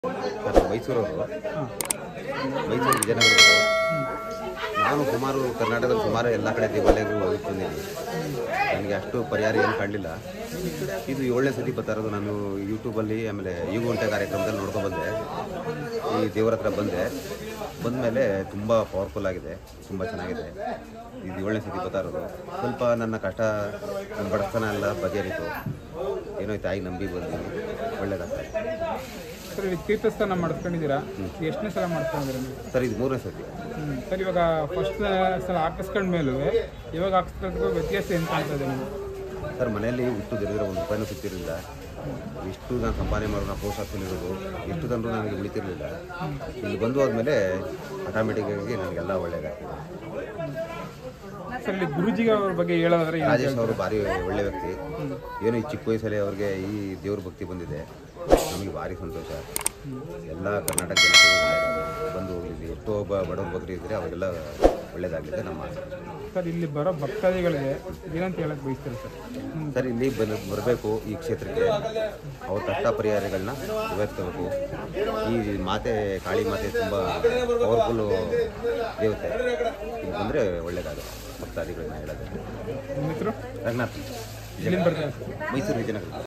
Sir ಮೈಸೂರವರು Mysuru ವಿಜಯನಗರದವರು ನಾನು ಸುಮಾರು ಕರ್ನಾಟಕದಲ್ಲಿ ಸುಮಾರು ಎಲ್ಲ ಕಡೆ ದೇವಾಲಯಗಳು ಹೋಗಿ ಬಂದಿದ್ದೀನಿ ನನಗೆ ಅಷ್ಟು ಪರಿಹಾರ ಏನು ಕಂಡಿಲ್ಲ ಇದು ಏಳನೇ ಸತಿ ಬರ್ತಾ ಇರೋದು ನಾನು ಯೂಟ್ಯೂಬಲ್ಲಿ ಆಮೇಲೆ ಈಗ ಗಂಟೆ ಕಾರ್ಯಕ್ರಮದಲ್ಲಿ ನೋಡ್ಕೊಂಡು ಬಂದೆ ಈ ದೇವರ ಹತ್ರ ಬಂದೆ ಬಂದಮೇಲೆ ತುಂಬ ಪವರ್ಫುಲ್ ಆಗಿದೆ ತುಂಬ ಚೆನ್ನಾಗಿದೆ ಇದು ಏಳನೇ ಸತಿ ಬರ್ತಾ ಇರೋದು ಸ್ವಲ್ಪ ನನ್ನ ಕಷ್ಟ ನನ್ನ ಬಡತನ ಎಲ್ಲ ಬಗೆಹರಿತು ಏನೋ ತಾಯಿ ನಂಬಿ ಬಂದೀನಿ ಒಳ್ಳೇದಾಗ್ತದೆ ಸರ್ ಇಲ್ಲಿ ತೀರ್ಥಸ್ಥಾನ ಮಾಡಿಸ್ಕೊಂಡಿದ್ದೀರಾ ಎಷ್ಟನೇ ಸಲ ಮಾಡಿಸ್ಕೊಂಡಿದ್ದೀರಾ ನೀವು ಸರ್ ಇದು ಮೂರನೇ ಸತಿ ಹ್ಮ್. ಸರ್ ಇವಾಗ ಫಸ್ಟ್ ಸಲ ಹಾಕಿಸ್ಕೊಂಡ ಮೇಲೂ ಇವಾಗ ಹಾಕಿಸ್ಕೊಳ್ಳೋದಕ್ಕೂ ವ್ಯತ್ಯಾಸ ಏನು ಕಾಣ್ತಾ ಇದೆ ನೀವು ಸರ್ ಮನೆಯಲ್ಲಿ ಹುಟ್ಟು ದರಿದ್ರ ಒಂದು ರೂಪಾಯಿನೂ ಸಿಗ್ತಿರಲಿಲ್ಲ ಎಷ್ಟು ನಾನು ಸಂಪಾದನೆ ಮಾಡೋ ನಾವು ಪೋಸ್ಟ್ ಆಫೀಸಲ್ಲಿರೋದು ಎಷ್ಟು ತಂದರೂ ನನಗೆ ಉಳಿತಿರಲಿಲ್ಲ ಇಲ್ಲಿ ಬಂದು ಆದಮೇಲೆ ಆಟೋಮೆಟಿಕ್ಕಾಗಿ ನನಗೆಲ್ಲ ಒಳ್ಳೆಯದಾಗ್ತದೆ ಸರ್ ಇಲ್ಲಿ ಗುರುಜಿಗೆ ಅವ್ರ ಬಗ್ಗೆ ಹೇಳೋದಾದ್ರೆ ಏನು ರಾಜೇಶ್ ಅವರು ಭಾರಿ ಒಳ್ಳೆ ವ್ಯಕ್ತಿ ಏನೋ ಈ ಚಿಕ್ಕ ವಯಸ್ಸಲ್ಲಿ ಅವ್ರಿಗೆ ಈ ದೇವ್ರ ಭಕ್ತಿ ಬಂದಿದೆ ನಮಗೆ ಭಾರಿ ಸಂತೋಷ ಎಲ್ಲ ಕರ್ನಾಟಕ ಜನತೆಗೂ ಒಳ್ಳೆಯದಾಗಲಿ. ಬಂದು ಇಲ್ಲಿ ಎಷ್ಟೋ ಒಬ್ಬ ಬಡವ್ರ ಬಗ್ರಿ ಇದ್ದರೆ ಅವರಿಗೆಲ್ಲ ಒಳ್ಳೇದಾಗಲಿದೆ ನಮ್ಮ ಆಸೆ ಸರ್ ಇಲ್ಲಿ ಬರೋ ಭಕ್ತಾದಿಗಳಿಗೆ ಏನಂತ ಹೇಳಕ್ ಬಯಸ್ತೀರಾ ಸರ್ ಹ್ಮ್. ಸರ್ ಇಲ್ಲಿ ಬಂದು ಬರಬೇಕು ಈ ಕ್ಷೇತ್ರಕ್ಕೆ ಅವ್ರ ಕಷ್ಟ ಪರಿಹಾರಗಳನ್ನ ನಿಭಾಯಿಸ್ಕೋಬೇಕು ಈ ಮಾತೆ ಕಾಳಿ ಮಾತೆ ತುಂಬ ಪವರ್ಫುಲ್ಲು ದೇವತೆ ಇಲ್ಲಿ ಬಂದರೆ ಒಳ್ಳೆಯದಾಗುತ್ತೆ ಭಕ್ತಾದಿಗಳನ್ನ ಹೇಳೋದು ನಿಮ್ಮ ಹೆಸರು ರಂಗನಾಥ್ ಎಲ್ಲಿಂದ ಬರ್ತಾರೆ ಸರ್ ಮೈಸೂರು ವಿಜಯನಗರ